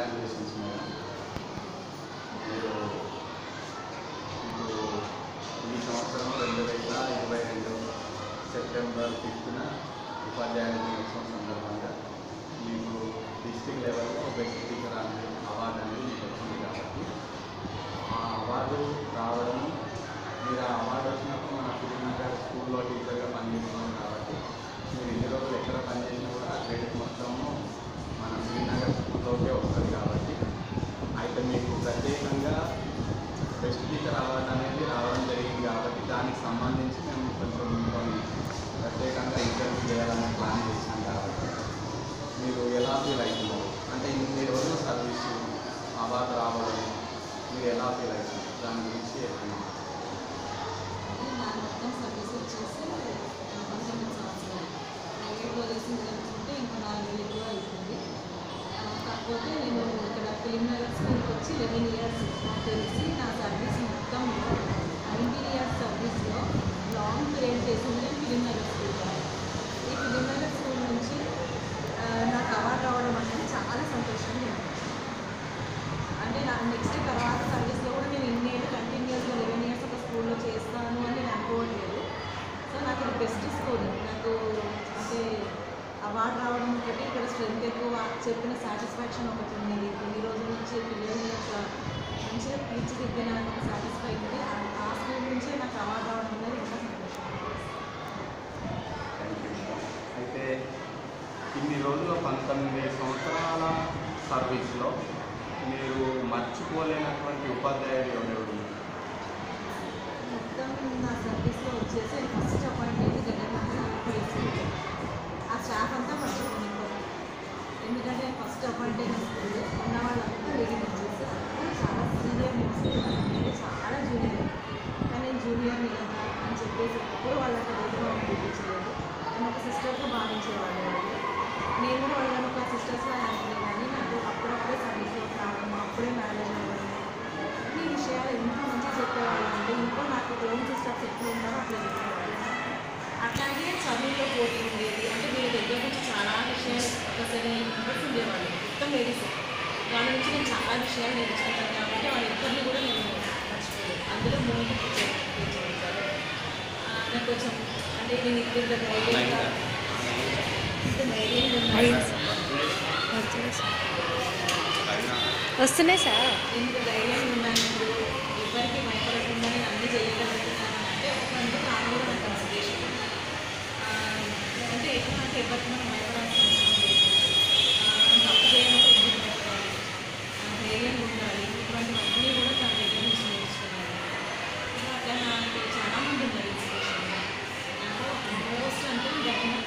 Congratulations madam మీరు ఇప్పుడు ఈ సంవత్సరం రెండు వేల ఇరవై రెండు సెప్టెంబర్ ఫిఫ్త్న ఉపాధ్యాయుల దినోత్సవం సందర్భంగా మీకు డిస్ట్రిక్ట్ లెవెల్లో బెస్ట్ టీచర్ అనే అవార్డు అనేది మీకు వచ్చింది కాబట్టి ఆ అవార్డు రావడం మీరు ఆ అవార్డు వచ్చినప్పుడు మన ఫిలింనగర్ స్కూల్లో టీచర్గా పనిచేస్తున్నాం కాబట్టి మీరు ఎన్ని రోజులు ఎక్కడ పనిచేసినా కూడా ఆ క్రెడిట్ మొత్తము మన ఫిలింనగర్ స్కూల్లోకే వస్తుంది కాబట్టి అయితే మీకు ప్రత్యేకంగా బెస్ట్ టీచర్ అవార్డు అనేది రావడం జరిగింది కాబట్టి దానికి సంబంధించి మేము కొంచెం మిమ్మల్ని ప్రత్యేకంగా ఇంటర్వ్యూ చేయాలని ప్లాన్ చేశాం కాబట్టి మీరు ఎలా ఫీల్ అవుతున్నారు అంటే ఇన్ని రోజులు సర్వీస్ అవార్డు రావడం మీరు ఎలా ఫీల్ అవుతున్నారు దాని గురించి చెప్పండి నా మొత్తం సర్వీస్ వచ్చేసి పంతొమ్మిది సంవత్సరాలు ప్రైవేట్లో చేసిన జరుగుతుంటే ఇంకా నాలుగేళ్ళు ఎక్కువ అవుతుంది ఆ, కాకపోతే నేను ఇక్కడ ఫిలిం నగర్ స్కూల్కి వచ్చి లెవెన్ ఇయర్స్ నాకు తెలిసి నా సర్వీస్ మొత్తం నైన్టీన్ ఇయర్స్ సర్వీస్లో లాంగ్ పీరియడ్ చేసింది నేను ఫిలిం నగర్ స్కూల్లో ఈ ఫిలిం నగర్ స్కూల్ నుంచి ఆ, నాకు అవార్డు రావడం అనేది చాలా సంతోషంగా ఉంది అంటే నా నెక్స్ట్ తర్వాత సర్వీస్లో కూడా నేను ఇన్నేళ్ళు కంటిన్యూస్గా లెవెన్ ఇయర్స్ ఒక స్కూల్లో చేస్తాను అని నేను అనుకోవట్లేదు సో నాకు ఇది బెస్ట్ స్కూల్ నాకు అంటే అవార్డు రావడం ఒకటి ఇక్కడ స్ట్రెంత్ ఎక్కువ చెప్పిన సాటిస్ఫాక్షన్ ఒకటి ఉన్నది ఇన్ని రోజుల నుంచి పిల్లల్ని ఒక మంచిగా తీర్చిదిద్దిన ఒక సాటిస్ఫై ఉంది ఆ- ఆ స్కూల్ నుంచే నాకు అవార్డు రావడం అనేది ఇంకా సంతోషం థ్యాంక్ యూ అయితే ఇన్ని రోజుల పంతొమ్మిది సంవత్సరాల సర్వీస్లో మీరు మర్చిపోలేనటువంటి ఉపాధ్యాయులు ఎవరెవరు మొత్తం నా సర్వీస్లో వచ్చేసి ఫస్ట్ అపాయింట్మెంట్ జగన్ ఆ స్టాఫ్ అంతా మర్చిపోయిపోయింది ఎందుకంటే ఫస్ట్ అపాయింటెడ్ స్కూల్ ఉన్న వాళ్ళంతా రేగింగ్ వచ్చేసి అందరూ చాలా సీనియర్ అంటే చాలా జూనియర్ కానీ నేను జూనియర్ని కదా అని చెప్పేసి ఎప్పుడు వాళ్ళకి రోజుగా చూపించలేదు నేను ఒక సిస్టర్తో భావించేవాళ్ళు వాళ్ళు నేను కూడా వాళ్ళని ఒక సిస్టర్స్లా అనుకునే కానీ నాకు అప్పుడప్పుడే సర్వీస్లో రావడం అప్పుడే మ్యారేజ్ అవ్వడం ఈ విషయాలు ఎంత మంచిగా చెప్పేవాళ్ళు అంటే ఇంకో నాకు ఓన్ సిస్టర్స్ ఎట్లా ఉన్నారో అట్లా చెప్పేవాళ్ళు అట్లాగే చదువులో పోటీ ఉండేది అంటే మీ దగ్గర నుంచి చాలా విషయాలు ఒకసారి మెంబర్స్ ఉండేవాళ్ళు మొత్తం లేడీస్ వాళ్ళ నుంచి నేను చాలా విషయాలు నేర్చుకుంటాను కాబట్టి వాళ్ళ ఇద్దరిని కూడా నేను మర్చిపోలేదు అందులో మూడు టీచర్ టీచర్ ఉంటారు ఆ, నాకు కొంచెం అంటే నేను ఇద్దరు ధైర్యంగా ఇంత ధైర్యంగా ఉన్నాను వస్తున్నాయి సార్ ఇంత ధైర్యంగా ఉన్నాను ఇప్పుడు ఎవరికి భయపడకుండా నేను అన్ని చేయగలుగుతున్నాను అంటే ఒక అందుకు నాకు కూడా నాకు కన్సిడరేషన్ అంటే ఎట్లా అంటే ఎవరికి మనం భయపడాల్సిన అవసరం లేదు ఆ, మనం తప్పు చేయాలంటే ఎందుకు భయపడాలి ఆ, ధైర్యంగా ఉండాలి ఇటువంటివన్నీ కూడా తన దగ్గర నుంచి నేర్చుకున్నాను ఇంకా అట్లా నాకు చాలా మంది ఉన్నారు ఇన్స్పిరేషన్ మోస్ట్ అంటే డెఫినెట్లీ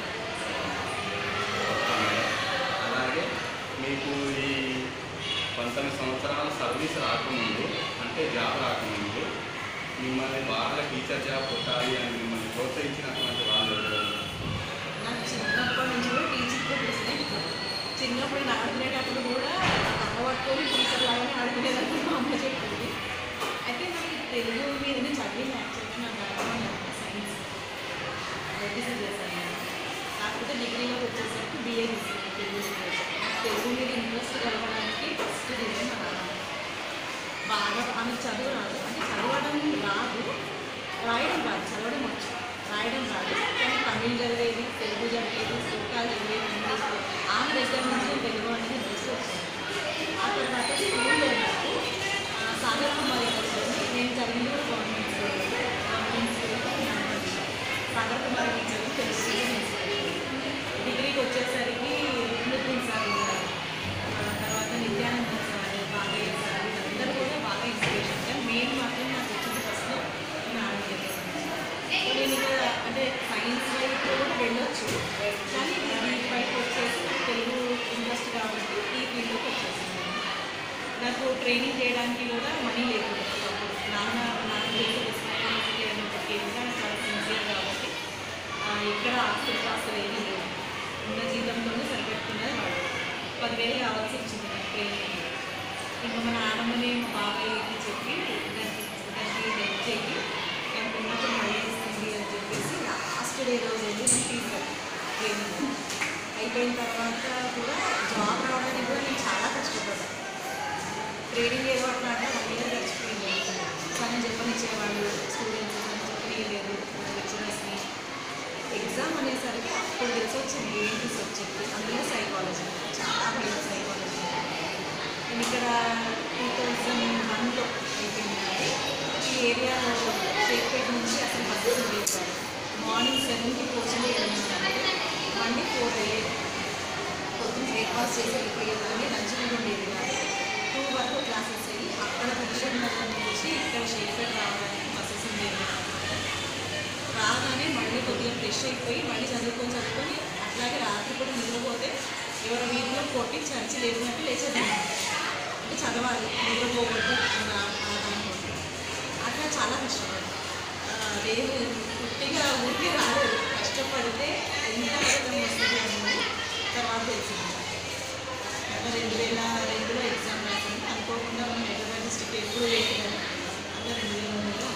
అలాగే మీకు ఈ పంతొమ్మిది సంవత్సరాల సర్వీస్ రాకముందు అంటే జాబ్ రాకముందు మిమ్మల్ని బాగా టీచర్ జాబ్ కొట్టాలి అని మిమ్మల్ని ప్రోత్సహించినటువంటి వాళ్ళు ఎవరు? నాకు చిన్నప్పటి నుంచి కూడా టీచింగ్ ప్లేస్నే చిన్నప్పుడు నేను ఆడుకునేటప్పుడు కూడా అమ్మ పట్టుకొని టీచర్ లాగానే ఆడుకునేదాన్ని మా అమ్మ చెప్పింది అయితే నాకు తెలుగు మీద నేను చదివిన యాక్చువల్గా నా బ్యాక్గ్రౌండ్ సైన్స్ ఓటీసీ చేశాను నేను. కాకపోతే డిగ్రీలోకి వచ్చేసరికి బీఏ తీసుకున్నాను తెలుగు లిటరేచర్ నాకు తెలుగు మీద ఇంట్రెస్ట్ కలగడానికి ఫస్ట్ రీజన్ మా నాన్న బాగా ఆమెకు చదువు రాదు అంటే చదవడం రాదు రాయడం రాదు చదవడం వచ్చు రాయడం రాదు కానీ తమిళ్ చదివేది తెలుగు చదివేది శ్లోకాలు చదివేది ఇంగ్లీష్ ఆమె దగ్గర నుంచి నేను తెలుగు అనేది నేర్చి వచ్చాను ఆ తర్వాత స్కూల్లో నాకు ఆ, సాగర్ కుమార్ వచ్చింది నేను చదివింది కూడా government school government school Sagar Kumar teacher Telugu డిగ్రీకి వచ్చేసరికి నితిన్ సార్ ఉన్నారు ఆ, తర్వాత నిత్యానంద సార్ బాగయ్య సార్ వీళ్ళందరూ కూడా బాగా ఇన్స్పిరేషన్ కానీ మెయిన్ మాత్రం నాకు వచ్చింది ఫస్ట్లో నా ఆరోగ్యం నేను ఇక్కడ అంటే సైన్స్ వైపు కూడా వెళ్ళొచ్చు కానీ వీటి వైపు వచ్చేసి తెలుగు ఇంట్రెస్ట్ కాబట్టి ఈ ఫీల్డ్లోకి వచ్చేసింది నాకు ట్రైనింగ్ చేయడానికి కూడా మనీ లేదు అప్పుడు నాన్న నాకు తెలిసి రెస్పాన్సిబిలిటీ అని ఇంకా చాలా సిన్సియర్ కాబట్టి ఆ, ఇక్కడ ఆస్తులు పాస్తులు ఏమీ లేవు ఉన్న జీతంతోనే సరిపెట్టుకున్నది వాడు పదివేలు కావాల్సి వచ్చింది నాకు ట్రైనింగ్ ఇంకా మా నాన్నమ్మని మా బాబాయ్కి చెప్పి దానికి దానికి హెల్ప్ చేయి దానికి ఉన్నప్పుడు మళ్ళీ ఇస్తుంది అని చెప్పేసి లాస్ట్ డే రోజు వెళ్ళి నేను తీసుకెళ్ళి ట్రైనింగ్ అయిపోయిన తర్వాత కూడా జాబ్ రావడానికి కూడా నేను చాలా కష్టపడ్డాను అప్పుడు తెలిసి వచ్చింది ఏంటి సబ్జెక్ట్ అందులో సైకాలజీ చాలా భయం సైకాలజీ నేను ఇక్కడ టూ థౌజండ్ వన్లో అయిపోయింది ఈ ఏరియాలో షేక్పేట నుంచి అసలు బస్సెస్ ఉండేది మార్నింగ్ సెవెన్కి కోచింగ్ వెళ్ళిందంటే మండే ఫోర్ అయ్యేది పొద్దున్న బ్రేక్ఫాస్ట్ చేసి వెళ్ళిపోయేదాన్ని లంచ్ కూడా ఉండేది కాదు టూ వరకు క్లాసెస్ అయ్యి అక్కడ దిల్షద్ నగర్ నుంచి ఇక్కడ షేక్పేట రావడానికి బస్సెస్ ఉండేది కాదు. రాగానే మళ్ళీ కొద్దిగా ఫ్రెష్ అయిపోయి మళ్ళీ చదువుకొని చదువుకొని అట్లాగే రాత్రి కూడా నిద్రపోతే ఎవరి వీధిలో కొట్టి చర్చి లేచినట్టు లేచేదాన్ని అంటే చదవాలి నిద్రపోవద్దు అని ఆ- ఆ దాంట్లో అట్లా చాలా కష్టపడ్డాను ఆ, లేదు పుట్టిగా ఊరికి రాలేదు కష్టపడితే ఎంత ఫలితం వస్తుంది అనేది తర్వాత తెలిసింది అట్లా రెండు వేల రెండులో ఎగ్జామ్ రాసింది అనుకోకుండా మనం హైదరాబాద్ డిస్ట్రిక్ట్ ఎప్పుడు లేదు కదా అట్లా రెండు వేల మూడులో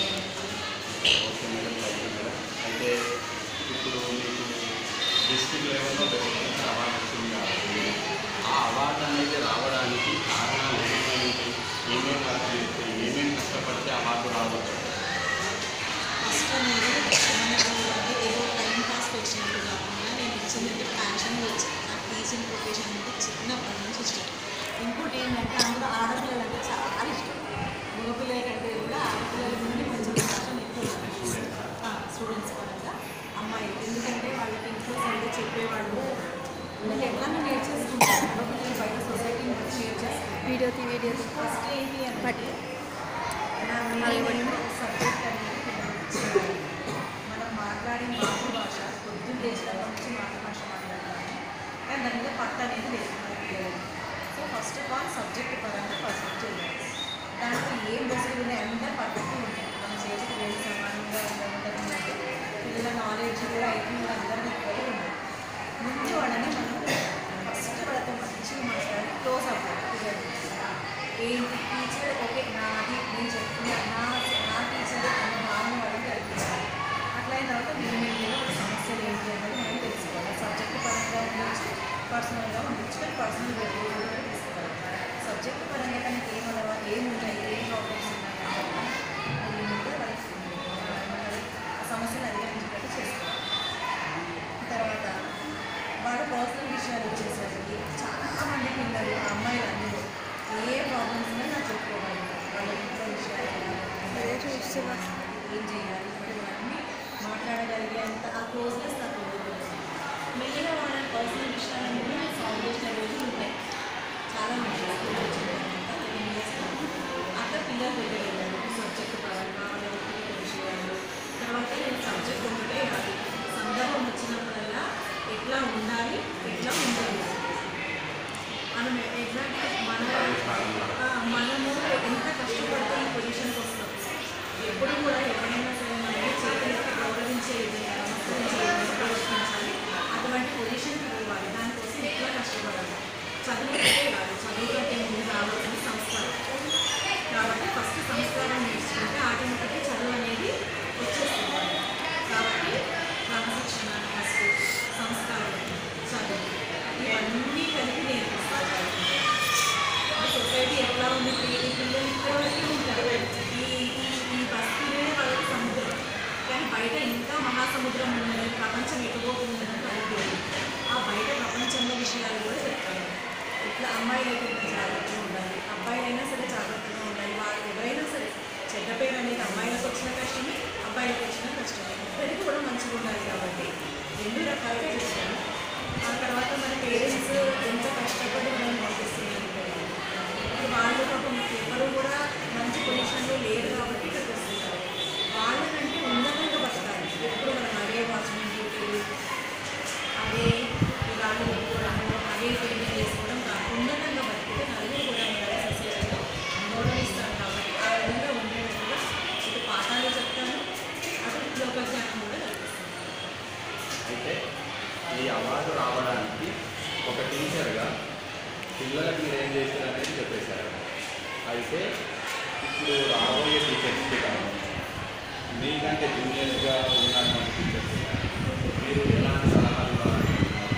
okay madam thank you madam అయితే ఇప్పుడు మీకు డిస్ట్రిక్ట్ లెవెల్లో బెస్ట్ అవార్డు వచ్చింది కాబట్టి ఆ అవార్డు అనేది రావడానికి కారణాలు ఏమేమి ఏమేమి వర్క్ చేస్తే ఏమేమి కష్టపడితే అవార్డు రావచ్చు ఫస్ట్ అనేది మనకు అంటే ఏదో టైం పాస్ వచ్చినట్టు కాకుండా నేను ఇచ్చిందంటే ప్యాషన్ వచ్చి నా టీచింగ్ ప్రొఫెషన్ అంటే చిన్నప్పటి నుంచి ఇష్టం ఇంకోటి ఏంటంటే అందులో ఆడపిల్లలు అంటే చాలా ఇష్టం మగపిల్లల కంటే కూడా ఆడపిల్లల నుండి మంచి ప్యాషన్ ఎక్కువ స్టూడెంట్స్ పరంగా అమ్మాయి ఎందుకంటే వాళ్ళకి ఇంట్లో సరిగ్గా చెప్పేవాళ్ళు అంటే ఎట్లా నేర్చేసుకుంటారు మగపిల్లలు బయట సొసైటీని వచ్చి నేర్చేసుకుంటారు వీడియో తీ వీడియో తీ. ఫస్ట్ ఏంటి బట్ అంటే నా మెయిన్ సబ్జెక్ట్ అనేది పిల్లలకి మనం మాట్లాడే మాతృభాష పొద్దున్న లేచినప్పటి నుంచి మాతృభాష మాట్లాడతాము కానీ దాని మీద పట్టు అనేది లేదు మన పిల్లలకి so first of all subject పరంగా పర్సెంట్ చేయాలి దాంట్లో ఏం బస్సులు ఉన్నాయి అంతా పర్ఫెక్ట్గా ఉంటాయి మన చేతికి వేడి సమానంగా ఉండడం పిల్లల నాలెడ్జ్ కూడా ఐటీ కూడా అందరికీ ఈక్వల్గా ఉంది ముందు వాళ్ళని మనం ఫస్ట్ వాళ్ళతో మంచిగా మాట్లాడి క్లోజ్ అవ్వాలి పిల్లలు ఏంటి టీచర్ ఓకే నాది నేను చెప్తున్నా నా నా టీచర్ అన్న భావన వాళ్ళకి కల్పించాలి అట్లా అయిన తర్వాత మేము మేము సమస్యలు ఏంటి అన్నది మనం తెలుసుకోవాలి సబ్జెక్ట్ పరంగా ఉండొచ్చు పర్సనల్గా ఉండొచ్చు కానీ పర్సనల్ కూడా తీసుకోవాలి సబ్జెక్ట్ పరంగా కనుక ఏమన్నా ఏమున్నాయి ఏం ప్రాబ్లమ్స్ ఉన్నాయి అన్నది అది ఏంటంటే వాళ్ళకి ఏమంటారు, ఆ సమస్యలు అధిగమించేటట్టు చేసుకోవాలి తర్వాత వాళ్ళ పర్సనల్ విషయాలు వచ్చేసరికి చాలా మంది పిల్లలు అమ్మాయిలు అందరూ ఏ ప్రాబ్లమ్స్ ఉన్నా నాకు చెప్పుకోవాలి వాళ్ళ ఇంట్లో విషయాలు ఎలా ఉన్నాయి, అదే చూస్తున్నా. ఏం చేయాలి ఇవన్నీ మాట్లాడగలిగేంత ఆ క్లోజ్నెస్ నాకు ఉంటుంది మెల్లిగా వాళ్ళ పర్సనల్ విషయాలన్నీ కూడా సాల్వ్ చేసిన రోజులు ఉంటాయి చాలా మంది స్కూల్ వచ్చిన తర్వాత సెవెన్ ఇయర్స్ అట్లా పిల్లలు దగ్గర వెళ్ళారు సబ్జెక్ట్ పరంగా వాళ్ళ వ్యక్తిగత విషయాలు తర్వాత నేను సబ్జెక్ట్ ఒకటే కాదు సందర్భం వచ్చినప్పుడల్లా ఎట్లా ఉండాలి ఎట్లా ఉండాలి మనం ఎగ్జాక్ట్గా మన ఆ, మనము ఎంత కష్టపడితే ఈ పొజిషన్కి వస్తాం ఎప్పుడు కూడా ఎవరైనా సరే మనల్ని చేతులకి గౌరవించే విధంగా నమస్కరించే విధంగా ప్రవర్తించాలి అటువంటి పొజిషన్కి పోవాలి దానికోసం ఎట్లా కష్టపడాలి చదువు ఒకటే కాదు చదువు కంటే ముందు రావాల్సిన సంస్కారం కాబట్టి ఫస్ట్ సంస్కారం నేర్చుకుంటే ఆటోమేటిక్గా చదువు అనేది వచ్చేస్తుంది కాబట్టి క్రమశిక్షణ ఫస్ట్ సంస్కారం చదువు ఇవన్నీ కలిపి నేర్పిస్తారు వాళ్ళకి. ఈ సొసైటీ ఎట్లా ఉంది ఈ పిల్లలు ఇక్కడ వరకు ఉంటారు ఈ ఈ- ఈ బస్తీనే వాళ్ళకి సముద్రం కానీ బయట ఇంకా మహాసముద్రం ఉన్నది ప్రపంచం ఎటుపోతుందని వాళ్ళకి తెలియదు. ఆ బయట ప్రపంచంలో విషయాలు కూడా చెప్తారు ఇట్లా అమ్మాయిలు అయితే ఇంత జాగ్రత్తగా ఉండాలి అబ్బాయిలైనా సరే జాగ్రత్తగా ఉండాలి వాళ్ళు ఎవరైనా సరే చెడ్డ పేరు అనేది అమ్మాయిలకు వచ్చిన కష్టమే అబ్బాయిలకు వచ్చిన కష్టమే ఇద్దరికి కూడా మంచిగా ఉండాలి కాబట్టి రెండు రకాలుగా చేస్తాను ఆ తర్వాత మన పేరెంట్స్ ఎంత కష్టపడి మనం పంపిస్తున్నారు ఇప్పుడు వాళ్ళు పాపం ఎవరు కూడా మంచి పొజిషన్లో లేరు కాబట్టి ఇక్కడికి వస్తున్నారు వాళ్ళకంటే ఉన్నతంగా బతకాలి ఎప్పుడు మనం అదే వాచ్మెన్ డ్యూటీలు అదే రాళ్ళు పెట్టుకోవడము అదే పెయింటింగ్ చేసుకోవడం కాదు ఉన్నతంగా బతికితే నలుగురు కూడా మన సొసైటీలో గౌరవిస్తారు కాబట్టి ఆ విధంగా ఉండేటట్టుగా ఇటు పాఠాలు చెప్తాను అటు లోక జ్ఞానం కూడా కల్పిస్తాను అయితే ఈ అవార్డు రావడానికి ఒక టీచర్గా పిల్లలకు మీరు ఏం చేశారు అనేది చెప్పేశారు అయితే ఇప్పుడు రాబోయే టీచర్స్కి కానీ మీకంటే జూనియర్స్గా ఉన్నటువంటి టీచర్స్ మీరు ఎలాంటి సలహాలు ఇవ్వాలనుకుంటున్నారు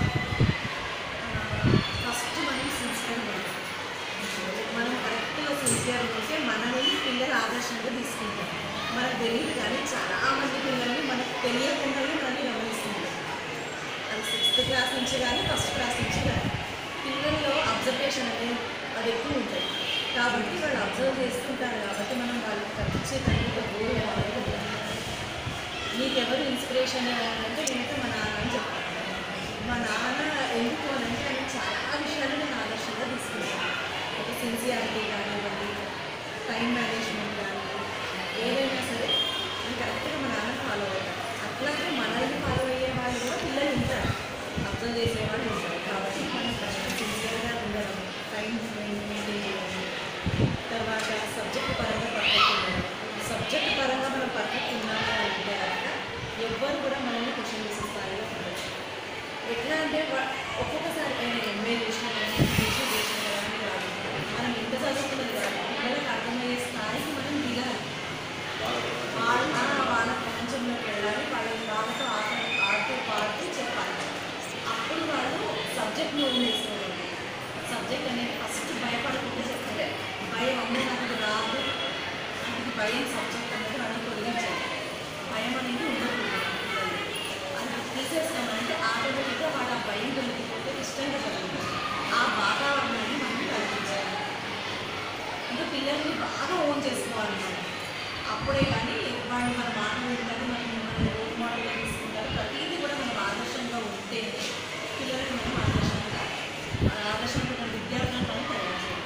ఫస్ట్ మనం సిన్సియర్ మనం కరెక్ట్గా సిన్సియర్ ఉంటే మనల్ని పిల్లలు ఆదర్శంగా తీసుకుంటారు మనకు తెలియదు కానీ చాలా మంది పిల్లల్ని మనకు తెలియకుండానే మనల్ని గమనిస్తుంటారు అది సిక్స్త్ క్లాస్ నుంచి కానీ ఫస్ట్ క్లాస్ నుంచి కానీ పిల్లల్లో అబ్జర్వేషన్ అనేది అది ఎక్కువ ఉంటుంది కాబట్టి వాళ్ళు అబ్జర్వ్ చేస్తుంటారు కాబట్టి మనం వాళ్ళకి ఖచ్చితంగా గోల్ అనేది నీకెవరు ఇన్స్పిరేషన్ అంటే నేనైతే మా నాన్న అని చెప్తాను మా నాన్న ఎందుకు అని అంటే ఆయన చాలా విషయాలు నేను ఆదర్శంగా తీసుకుంటాను ఒక సిన్సియారిటీ కానివ్వండి టైం మేనేజ్మెంట్ కానీ ఏదైనా సరే నేను కరెక్ట్గా మా నాన్న ఫాలో అవుతాను అట్లాగే మనల్ని ఫాలో అయ్యే వాళ్ళు కూడా పిల్లలు ఉంటారు అబ్జర్వ్ చేసేవాళ్ళు ఉంటారు కాబట్టి మనం ఫస్ట్ సిన్సియర్గా ఉండడం టైం మెయింటైన్ చేయడం తర్వాత సబ్జెక్ట్ పరంగా పర్ఫెక్ట్ ఉండడం సబ్జెక్ట్ పరంగా మనం పర్ఫెక్ట్ ఉన్నాము అంటే కనుక ఎవ్వరు కూడా మనల్ని క్వశ్చన్ చేసే స్థాయిలో ఉండదు ఎట్లా అంటే వా- ఒక్కొక్కసారి నేను ఎంఏ చేసిన కానీ పీజీ చేసిన కానీ కాదు మనం ఎంత చదువుకున్నది కాదు పిల్లలకు అర్థమయ్యే స్థాయికి మనం దిగాలి వాళ్ళ వాళ్ళ ప్రపంచంలోకి వెళ్ళాలి వాళ్ళ వాళ్ళతో ఆట ఆడుతూ పాడుతూ చెప్పాలి అప్పుడు వాళ్ళు సబ్జెక్ట్ మూవ్ చేసుకోవాలి సబ్జెక్ట్ అనేది ఫస్ట్ భయపడకుండా చెప్పాలి భయం అమ్మో నాకు ఇది రాదు ఇది భయం సబ్జెక్ట్ అనేది మనం తొలగించాలి భయం అనేది ఉండకూడదు పిల్లలు. అది తీసేస్తామంటే ఆటోమేటిక్గా వాడు ఆ భయం తొలగిపోతే ఇష్టంగా చదువుతారు ఆ వాతావరణాన్ని మనం కల్పించాలి ఇంకా పిల్లల్ని బాగా ఓన్ చేసుకోవాలి మనం అప్పుడే కానీ వాళ్ళు మన మాట వింటారు మనం మన రోల్ మోడల్గా తీసుకుంటారు ప్రతిదీ కూడా మనం ఆదర్శంగా ఉంటే పిల్లల్ని మనం ఆదర్శంగా ఆదర్శంగా మన విద్యార్థులను మనం తయారు చేయాలి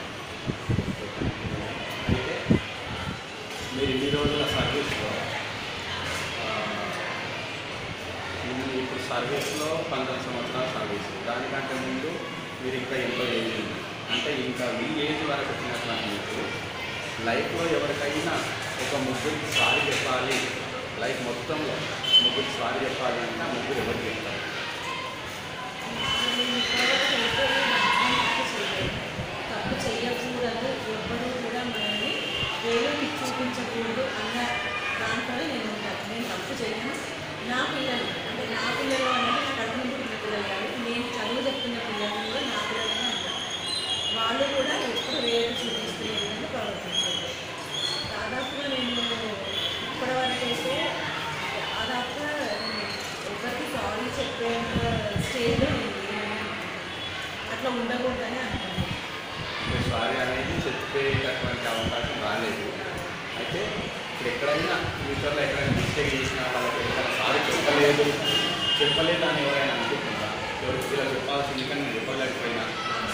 అయితే మీరు ఇన్ని రోజుల సర్వీస్లో ఆ, మీరు ఇప్పుడు సర్వీస్లో పంతొమ్మిది సంవత్సరాల సర్వీస్ దానికంటే ముందు మీరు ఇంకా ఎంతో ఏజ్ ఉంది అంటే ఇంకా ఈ ఏజ్ వరకు వచ్చినటువంటి మీకు లైఫ్లో ఎవరికైనా ఒక ముగ్గురికి సారి చెప్పాలి లైఫ్ మొత్తంలో ముగ్గురికి సారి చెప్పాలి అంటే ఆ ముగ్గురు ఎవరు చెప్తారు తప్పు చేయకూడదు ఎవ్వరూ కూడా మనల్ని వేరేకి చూపించకూడదు అన్న దాంట్లోనే నేను ఉంటాను నేను తప్పు చేయను నా పిల్లలు అంటే నా పిల్లలు అనేది నా కడుపు నుండి పుట్టిన పిల్లలు కాదు నేను చదువు చెప్తున్న పిల్లలు కూడా నా పిల్లలనే అంటారు వాళ్ళు కూడా ఎప్పుడు వేరేకి చూపిస్తూ ఏ విధంగా ప్రవర్తించారు దాదాపుగా నేను ఇప్పటివరకు అయితే దాదాపుగా నేను ఎవరికి సారీ చెప్పేంత స్టేజ్లో నేను లేను. అట్లా ఉండకూడదని అనుకున్నాను అంటే సారీ అనేది చెప్పేటటువంటి అవకాశం రాలేదు అయితే ఇప్పుడు ఎక్కడైనా ఫ్యూచర్లో ఎక్కడైనా మిస్టేక్ చేసిన వాళ్ళకి ఎక్కడైనా సారీ చెప్పలేదు చెప్పలేదు అని ఎవరైనా అనుకుంటున్నారా ఎవరికి ఇలా చెప్పాల్సింది కానీ నేను చెప్పలేకపోయినా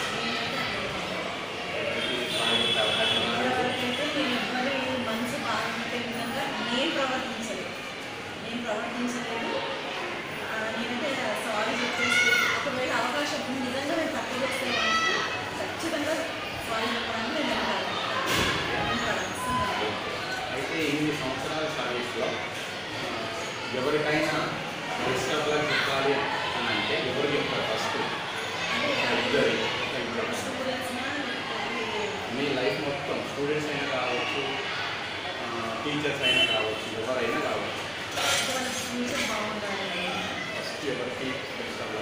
ఎవరికి సారీ చెప్పే అవకాశం రాలేదు ఇప్పటివరకైతే నేను ఎవ్వరి మనసు బాగుంటే విధంగా నేను ప్రవర్తించలేదు నేను ప్రవర్తించలేదు ఆ, నేనంటే సారీ చెప్పేసి ఒకవేళ అవకాశం ఉంది, నిజంగా నేను తప్పు చేస్తే వాళ్ళకి ఖచ్చితంగా సారీ చెప్పడానికి నేను వెళ్తాను వెళ్తాను, అస్సలు రాదు. అయితే ఇన్ని సంవత్సరాల సర్వీస్లో ఆ, ఎవరికైనా డిస్టర్బ్గా చెప్పాలి అని అంటే ఎవరు చెప్తారు ఫస్ట్ అంటే ఇద్దరు ఇద్దరు స్టూడెంట్స్నా లేకపోతే మీ లైఫ్ మొత్తం స్టూడెంట్స్ అయినా కావచ్చు టీచర్స్ అయినా కావచ్చు ఎవరైనా కావచ్చు వాళ్ళ ఫ్యూచర్ బాగుండాలి ఫస్ట్ ఎవరికి డిస్టర్బ్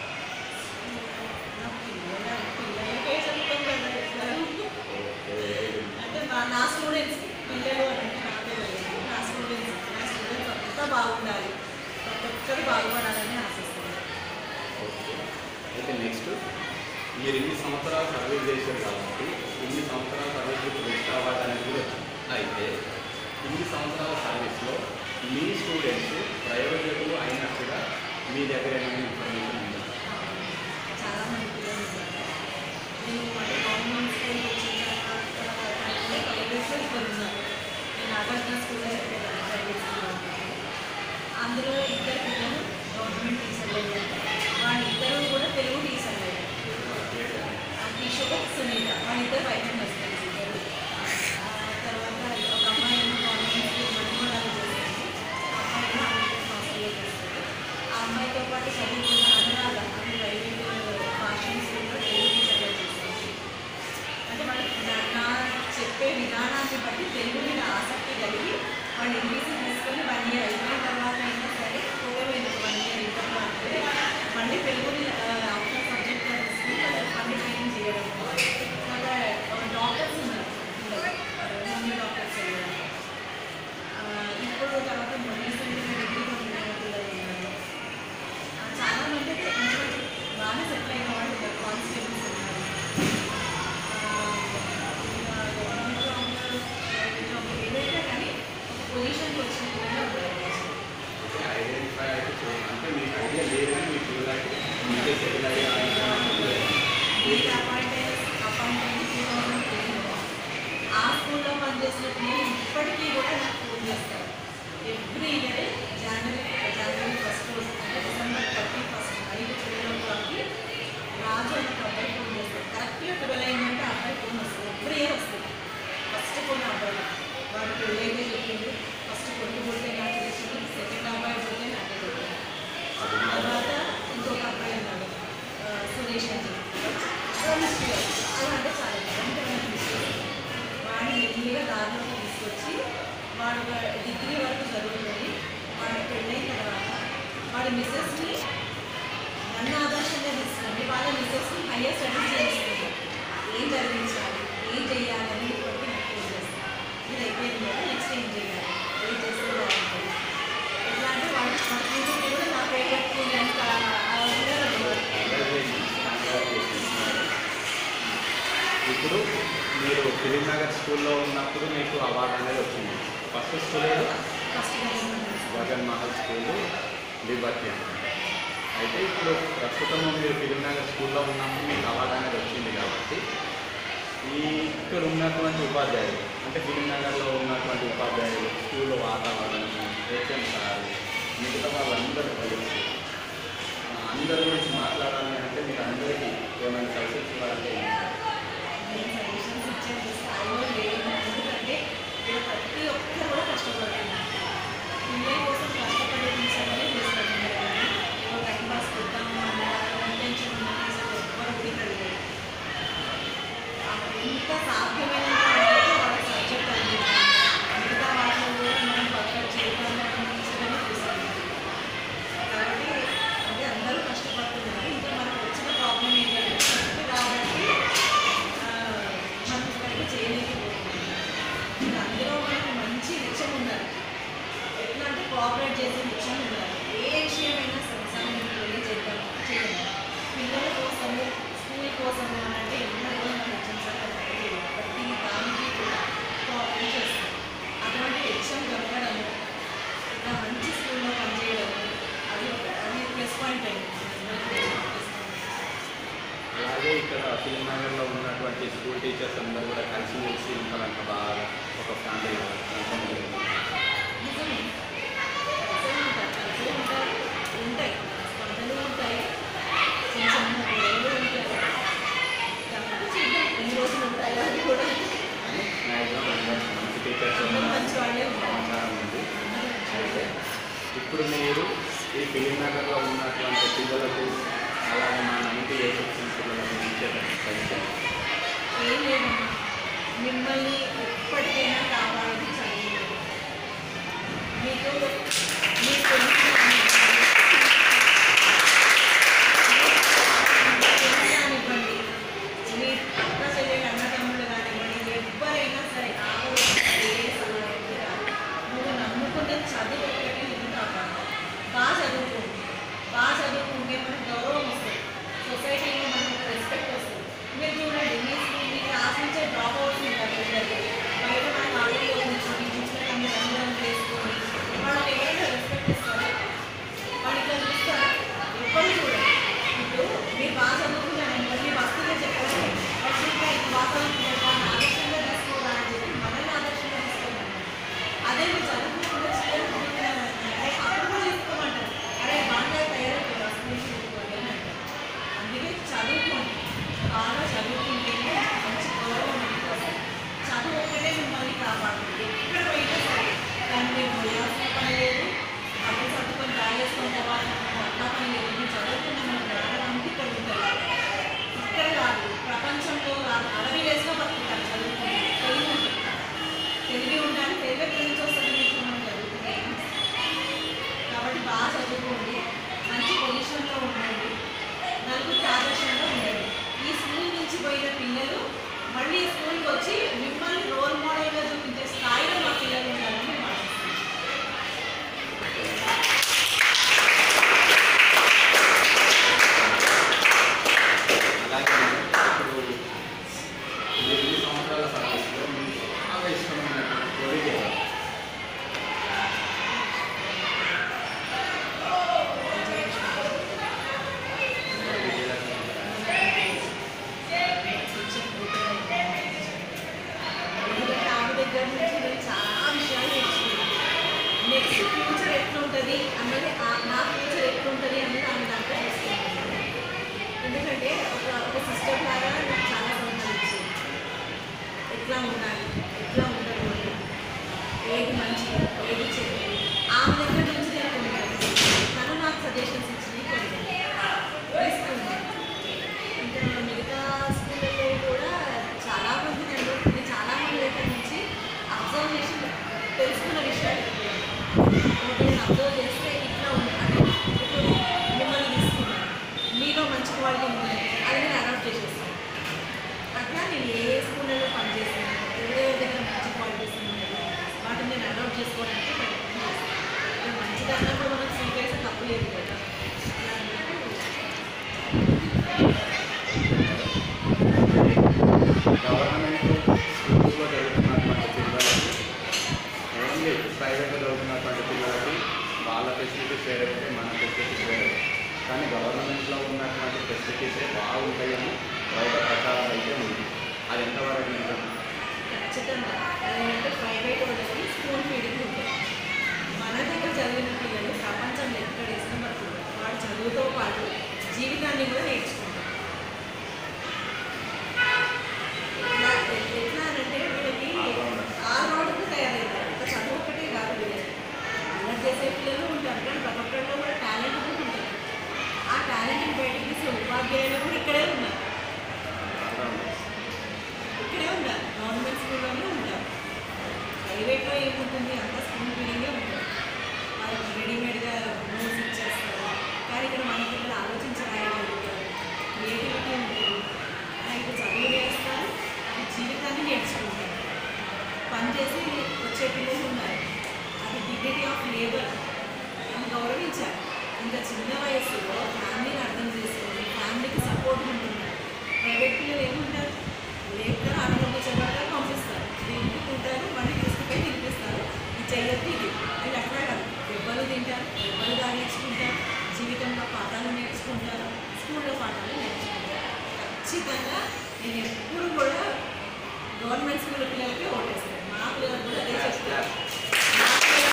నా పిల్లల పిల్లలకే చెప్తాం కదా ఎట్లా ఓకే అంటే మా నా స్టూడెంట్స్ పిల్లలు అంటే నాకే తెలియదు నా స్టూడెంట్స్ నా స్టూడెంట్స్ అంతా బాగుండాలి ప్రతి ఒక్కరు బాగుపడాలని ఆశిస్తున్నాను ఓకే అయితే నెక్స్ట్ మీరు ఇన్ని సంవత్సరాలు సర్వీస్ చేశారు కాబట్టి ఇన్ని సంవత్సరాల సర్వీస్ ఇప్పుడు బెస్ట్ అవార్డు అనేది కూడా వచ్చింది అయితే ఇన్ని సంవత్సరాల సర్వీస్లో మీ స్టూడెంట్స్ ప్రయోజకులు అయినట్టుగా మీ దగ్గర ఏమైనా ఇన్ఫర్మేషన్ ఉందా చాలా మంది పిల్లలు ఉన్నారు నేను అంటే గవర్నమెంట్ స్కూల్ వచ్చిన తర్వాత ప్రైవేట్లో ఇద్దరు ఉన్నారు నేను నాగార్జున స్కూల్లో చెప్పేదాన్ని ప్రైవేట్ స్కూల్లో ఉంటాను అందులో ఇద్దరు పిల్లలు గవర్నమెంట్ టీచర్లు అయ్యారు వాళ్ళిద్దరూ కూడా తెలుగు టీచర్లు అయ్యారు కిషోర్ సునీత వాళ్ళిద్దరు వైద్యం వస్తారు ఇద్దరు ఆ, తర్వాత ఒక అమ్మాయి ఏమో గవర్నమెంట్ స్కూల్ మణిమూలాలు చేస్తుంది ఆ అమ్మాయి ఏమో అమెరికన్ హాస్టల్లో చేస్తుంది ఆ అమ్మాయితో పాటు చదువుకున్న అనురాధ ఆమె ప్రైవేట్ భాషణ స్కూల్లో తెలుగు టీచర్గా చేస్తుంది అంటే వాళ్ళకి నా నా చెప్పే విధానాన్ని బట్టి తెలుగు మీద ఆసక్తి కలిగి వాళ్ళు ఇంగ్లీష్ తీసుకొని వన్ ఇయర్ అయిపోయిన తర్వాత అయినా సరే పోయేది వన్ ఇయర్ ఇంటర్లో అంటే మళ్ళీ తెలుగుని ఆప్షన్ సబ్జెక్ట్గా తీసుకుని వాళ్ళకి మళ్ళీ ట్రైనింగ్ చేయడం తర్వాత డాక్టర్స్ ఉన్నారు మమ్మీ డాక్టర్స్ అయ్యారు ఆ, ఇప్పుడు తర్వాత రీసెంట్గా డిగ్రీ కంప్లీట్ అయిన పిల్లలు ఉన్నారు ఆ, చాలా మంది అయితే జాయిన్ అయ్యి టూ థౌజండ్ టెన్లో ఆ స్కూల్లో పనిచేసిన పిల్లలు ఇప్పటికీ కూడా నాకు ఫోన్ చేస్తారు ఎవ్రీ ఇయర్ జనవరి జనవరి ఫస్ట్ రోజు అంటే డిసెంబర్ థర్టీ ఫస్ట్ ఐదు ట్వెల్వ్ ఓ క్లాక్కి రాజు అని ఒక అబ్బాయి ఫోన్ చేస్తారు కరెక్ట్గా ట్వెల్వ్ అయిందంటే ఆ అబ్బాయి ఫోన్ వస్తుంది ఎవ్రీ ఇయర్ వస్తుంది ఫస్ట్ ఫోన్ ఆ అబ్బాయి వాడు పెళ్ళైతే చెప్పిండు ఫస్ట్ కొడుకు పుడితే నాకు తెలిసింది సెకండ్ అబ్బాయి పుడితే నాకే చెప్పింది తర్వాత ఇంకొక అబ్బాయి ఉన్నాడు ఆ, సురేష్ అని చెప్పి మిస్టర్ అలా అంటే చాలా భయంకరమైన మిస్టర్ వాడిని మెల్లిగా దారిలోకి తీసుకొచ్చి వాడు ఒక డిగ్రీ వరకు చదువుకొని వాడి పెళ్ళైన తర్వాత వాడి మిస్సెస్ని నన్ను ఆదర్శంగా తీసుకొని వాళ్ళ మిస్సెస్ని హయ్యర్ స్టడీస్ చేస్తుంది ఏం చదివించాలి ఏం చేయాలి అని ఇప్పటికీ నాకు ఫోన్ చేస్తాను ఇది అయిపోయింది కదా నెక్స్ట్ ఏం చేయాలి ఏం చేస్తే బాగుంటుంది ఎట్లా అంటే వాడి మన కూతురు కూడా నా పేరు పెట్టుకుని అంత ఇప్పుడు మీరు ఫిలిం నగర్ స్కూల్లో ఉన్నప్పుడు మీకు అవార్డు అనేది వచ్చింది ఫస్ట్ స్కూల్ ఏదో first Jagan Mahal school liberty అయితే ఇప్పుడు ప్రస్తుతం మీరు ఫిలిం నగర్ స్కూల్లో ఉన్నప్పుడు మీకు అవార్డు అనేది వచ్చింది కాబట్టి ఈ ఇక్కడ ఉన్నటువంటి ఉపాధ్యాయులు అంటే ఫిలిం నగర్లో ఉన్నటువంటి ఉపాధ్యాయులు స్కూల్ వాతావరణం హెచ్ఎం సార్ మిగతా వాళ్ళందరూ కలిసి ఆ, అందరి గురించి మాట్లాడాలి అంటే మీరు అందరికీ ఏమైనా సజెషన్స్ ఇవ్వాలంటే ఏం చెప్తారు? నేను సజెషన్స్ ఇచ్చే స్థాయిలో లేదు ఎందుకంటే ఇక్కడ ప్రతి ఒక్కరు కూడా కష్టపడుతున్నారు పిల్లల కోసం కష్టపడే టీచర్లే చేస్తున్నారు కానీ ఏదో టైం పాస్ కొద్దాము అన్న ఇంటెన్షన్ ఉన్న టీచర్ ఎవ్వరు కూడా ఇక్కడ లేరు ఆ ఎంత సాధ్యమైనంత వరకు వాళ్ళ సబ్జెక్ట్ అందించాలి మిగతా వాటిలో కూడా మనం పర్ఫెక్ట్ చేయకుండా టీచర్ని చూస్తాము కాబట్టి అంటే అందరూ కష్టపడుతున్నారు ఇంకా మనకు వచ్చిన ప్రాబ్లం ఏంటంటే ఫస్ట్ కాబట్టి ఆ, మనం ఇక్కడికి చేయలేకపోతున్నాం ఇంకా అందులో మనకు మంచి లక్ష్యం ఉండాలి ఎట్లా అంటే కోఆపరేట్ చేసే లక్ష్యం ఉండాలి ఏ విషయమైనా సంసారానికి వెళ్ళి చేద్దాం చేయాలి పిల్లల కోసము స్కూల్ కోసము అని అంటే ఎన్నో రోజులు మన లక్ష్యం సార్ ప్రతి దానికి కూడా కోఆపరేట్ చేస్తాం అటువంటి లక్ష్యం దొరకడము ఇంకా మంచి స్కూల్లో పనిచేయడం అది ఒక అది ప్లస్ పాయింట్ అయింది అలాగే ఇక్కడ ఫిలిం నగర్లో ఉన్నటువంటి స్కూల్ టీచర్స్ అందరూ కూడా కలిసి మెలిసి ఉంటారంట బాగా ఒక ఫ్యామిలీ నిజమే కలిసే ఉంటారు కలిసే ఉంటారు ఉంటాయి స్పందనలు ఉంటాయి చిన్న చిన్న గొడవలు ఉంటాయి కాబట్టి చూద్దాం ఎన్ని రోజులు ఉంటాయో అది కూడా మ్యాక్సిమం అందరూ మంచి టీచర్స్ అందరూ మంచి వాళ్ళే ఉంటారు సమాచారం ఉంది అందరూ మంచి అయితే వాళ్ళే. ఇప్పుడు మీరు ఈ ఫిలిం నగర్లో ఉన్నటువంటి పిల్లలకు అలాగే మా నైన్టీ ఎయిట్ వచ్చిన పిల్లలకు ఇచ్చే సజెషన్ ఏం లేదమ్మా మిమ్మల్ని ఎప్పటికైనా కావాలని చదివేది మీకు మీకు కానివ్వండి మీ అక్క చెల్లెలు అన్నదమ్ములు కానివ్వండి ఎవరైనా సరే కావాలి ఏ సహాయం రాదు నువ్వు నమ్ముకున్న చదువు ఒక్కటి నేను కాపాడు బాగా చదువుకోండి బాగా చదువుకుంటే మనకు గౌరవం వస్తుంది సొసైటీలో మనకు రెస్పెక్ట్ వస్తుంది మీరు చూడండి మీ స్కూల్ మీ క్లాస్ నుంచే డ్రాప్ అవుట్స్ ఉంటారు పిల్లలు బయట మన కాలేజీలో కూర్చొని చూసిన అన్ని రంగులను వేసుకొని వాళ్ళకి ఎవరైనా రెస్పెక్ట్ ఇస్తారు వాళ్ళు ఇట్లా చూస్తారు ఎప్పుడు చూడండి ఇప్పుడు మీరు బాగా చదువుకున్నారంటే మీ వస్తువులే చెప్పాలి వాళ్ళు ఇంకా ఇది వాతావరణం వాళ్ళని ఆదర్శంగా తీసుకోవాలని అని చెప్పి మనల్ని ఆదర్శంగా తీసుకోవాలి అదే మీరు చదువుకున్నప్పుడు చిల్లర చదువుకున్నారంటే అప్పుడు కూడా తీసుకోమంటారు అరే బాగా తయారైపోయి వస్తుంది తీసుకోవాలి అని అంటారు అందుకే చదువుకోండి బాగా చదువుకుంటేనే మంచి గౌరవం అనేది వస్తుంది చదువు ఒక్కటే మిమ్మల్ని కాపాడుతుంది ఎక్కడ పోయినా సరే దాన్ని మీరు పోయాల్సిన పని లేదు అప్పుడు చదువుకొని రాయేసుకొని పోవాల్సిన అట్లా పని లేదు మీరు చదువుకున్న మన జ్ఞానానికి ఇక్కడ ఉంటుంది ఇక్కడ కాదు ప్రపంచంలో కాదు అడవి వేసులో బతుకుతారు చదువుకుంటే తెలివి ఉంటుంది తెలివి ఉండాలి తెలివి ఎక్కడి నుంచి వస్తుంది మీకు మనం చదువుకుంటే కాబట్టి బాగా చదువుకోండి మంచి పొజిషన్లో ఉండండి నలుగురికి ఆదర్శంగా ఉండండి ఈ స్కూల్ నుంచి పోయిన పిల్లలు మళ్ళీ ఈ స్కూల్కి వచ్చి మిమ్మల్ని రోల్ మోడల్గా చూపించే స్థాయిలో మా పిల్లలు ఉండాలని నేను ఆశిస్తున్నాను అలాగే ఇప్పుడు ఉంటుంది అన్నది ఆ- నా ఫ్యూచర్ ఎట్లుంటుంది అన్నది ఆమె దాంట్లో చూసుకుంటుంది ఎందుకంటే ఒక ఒక సిస్టర్ లాగా నాకు చాలా సలహాలు ఇచ్చింది ఎట్లా ఉండాలి ఎట్లా ఉండకూడదు ఏది మంచి ఏది చెడు ఆమె దగ్గర నుంచి నేను కొన్ని గ్రహించాను. తను నాకు సజెషన్స్ ఇచ్చింది కొన్ని తీసుకున్నాను ఇంకా మిగతా స్కూళ్ళలో కూడా చాలా మంది నేను నేను చాలా మంది దగ్గర నుంచి అబ్జర్వ్ చేసి తెలుసుకున్న విషయాలు ఒకటి నేను అబ్జర్వ్ చేస్తే ఇట్లా ఉంది అంటే ఇప్పుడు మిమ్మల్ని తీసుకున్నాను మీలో మంచి క్వాలిటీ ఉంది అది నేను అడాప్ట్ చేసేస్తాను అట్లా నేను ఏ ఏ స్కూళ్ళలో పనిచేస్తాను ఎవరెవరి దగ్గర మంచి క్వాలిటీస్ ఉన్నాయి వాటిని నేను అడాప్ట్ చేసుకోవడానికి ప్రయత్నం చేస్తాను ఇక మంచిది అన్నప్పుడు మనం స్వీకరిస్తే తప్పు లేదు కదా అలా అన్నప్పుడు గవర్నమెంట్ స్కూల్లో చదువుతున్నటువంటి పిల్లలకి ఓన్లీ ప్రైవేట్లో చదువుతున్నటువంటి పిల్లలకి వాళ్ళ ఫెసిలిటీస్ వేరే ఉంటాయి మన ఫెసిలిటీస్ వేరే కానీ గవర్నమెంట్లో ఉన్నటువంటి ఫెసిలిటీసే బాగుంటాయని బయట ప్రచారం అయితే ఉంది అది ఎంతవరకు నిజం ఖచ్చితంగా అదేంటంటే ప్రైవేట్ వాళ్ళకి స్కూల్ ఫీడింగ్ ఉంటుంది మన దగ్గర చదివిన పిల్లలు ప్రపంచంలో ఎక్కడ వేసిన బతుకుతారు వాడు చదువుతో పాటు జీవితాన్ని కూడా నేర్చుకుంటారు ఎట్లా ఎట్లా అంటే వీళ్ళకి ఆల్ రౌండ్కి తయారవుతారు ఒక చదువు ఒకటే కాదు వీళ్ళకి అల్లరి చేసే పిల్లలు ఉంటారు కానీ ప్రతి ఒక్కరిలో కూడా టాలెంట్ కూడా ఉంటుంది ఆ టాలెంట్ని బయటకు తీసే ఉపాధ్యాయులు కూడా ఇక్కడే ఉన్నారు ఇక్కడే ఉంటారు గవర్నమెంట్ స్కూల్లోనే ఉంటారు ప్రైవేట్లో ఏముంటుంది అంత స్కూల్ ఫీలింగే ఉంటుంది వాళ్ళకి రెడీమేడ్గా నోట్స్ ఇచ్చేస్తారు కానీ ఇక్కడ మన పిల్లలు ఆలోచించి రాయగలుగుతారు క్రియేటివిటీ ఉంటుంది అలాగే చదువు నేర్స్తారు అది జీవితాన్ని నేర్చుకుంటారు పని చేసి వచ్చే పిల్లలు ఉన్నారు అది డిగ్నిటీ ఆఫ్ లేబర్ అని గౌరవించారు ఇంత చిన్న వయసులో ఫ్యామిలీని అర్థం చేసుకొని ఫ్యామిలీకి సపోర్ట్ ఉంటున్నారు ప్రైవేట్ పిల్లలు ఏముంటారు లేక ఆడవాళ్ళు చెడ్డగా పంపిస్తారు తింటుంటారు మళ్ళీ తీసుకుపోయి తినిపిస్తారు ఇది చెయ్యొద్దు ఇది అది అట్లా కాదు దెబ్బలు తింటారు దెబ్బలు దాని నేర్చుకుంటారు జీవితంలో పాఠాలు నేర్చుకుంటారు స్కూల్లో పాఠాలు నేర్చుకుంటారు ఖచ్చితంగా నేను ఎప్పుడు కూడా గవర్నమెంట్ స్కూల్ పిల్లలకి ఓటేస్తాను మా పిల్లలకు కూడా అదే చెప్తాను మా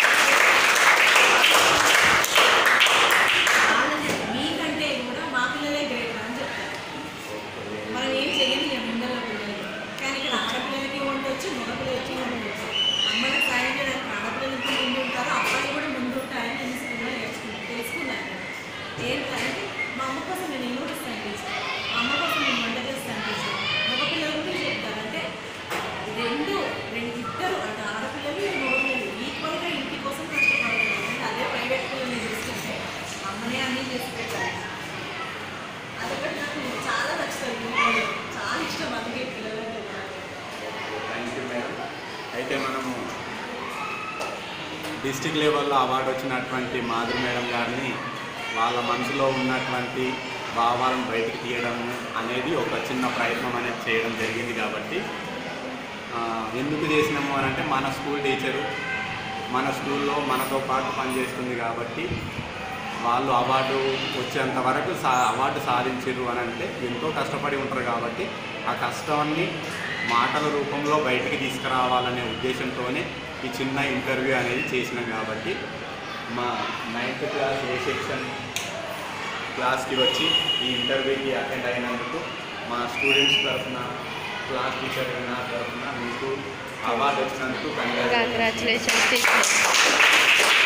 పిల్లలకు వాళ్ళని మీకంటే కూడా మా పిల్లలే గ్రేట్ అని చెప్తారు మనం ఏం చెయ్యని నేను ముందర పిల్లలు కానీ ఇక్కడ ఆడపిల్లలకి ఉండొచ్చు మగపిల్లలకి ఉండొచ్చు అమ్మకి సాయం చేయడానికి ఆడపిల్లలకి ముందు ఉంటారు అబ్బాయిలు కూడా ముందు ఉంటారని నేను స్కూల్లో నేర్చుకున్నాను తెలుసుకున్నాను ఏంటంటే మా అమ్మ కోసం నేను ఏం కూడా ఇస్తాను టీచర్ మా అమ్మ కోసం నేను వంట చేస్తాను టీచర్ మగపిల్లలు కూడా చెప్తారు అంటే రెండు రెండు ఇద్దరు అంటే ఆడపిల్లలు మగపిల్లలు ఈక్వల్గా ఇంటి కోసం కష్టపడతారు అంటే అదే ప్రైవేట్ పిల్లల్ని చూసుకుంటే అమ్మనే అన్నీ చేసి పెట్టాలి అదొకటి నాకు చాలా నచ్చుతుంది పిల్లలు. చాలా ఇష్టం అందుకే పిల్లలంటే కూడా. థ్యాంక్ యూ మేడం అయితే మనము డిస్టిక్ లెవెల్లో అవార్డు వచ్చినటువంటి మాధురి మేడం గారిని వాళ్ళ మనసులో ఉన్నటువంటి భావాలను బయటికి తీయడం అనేది ఒక చిన్న ప్రయత్నం అనేది చేయడం జరిగింది కాబట్టి ఆ, ఎందుకు చేసినాము అని అంటే మన స్కూల్ టీచరు మన స్కూల్లో మనతో పాటు పనిచేస్తుంది కాబట్టి వాళ్ళు అవార్డు వచ్చేంత వరకు సా అవార్డు సాధించారు అని అంటే ఎంతో కష్టపడి ఉంటారు కాబట్టి ఆ కష్టాన్ని మాటల రూపంలో బయటికి తీసుకురావాలనే ఉద్దేశంతోనే ఈ చిన్న ఇంటర్వ్యూ అనేది చేసినాం కాబట్టి మా నైన్త్ క్లాస్ ఏ సెక్షన్ క్లాస్కి వచ్చి ఈ ఇంటర్వ్యూకి అటెండ్ అయినందుకు మా స్టూడెంట్స్ తరఫున క్లాస్ టీచర్ నా తరఫున మీకు అవార్డు వచ్చినందుకు కంగ్రాచులేషన్ కంగ్రాచులేషన్స్ టీచర్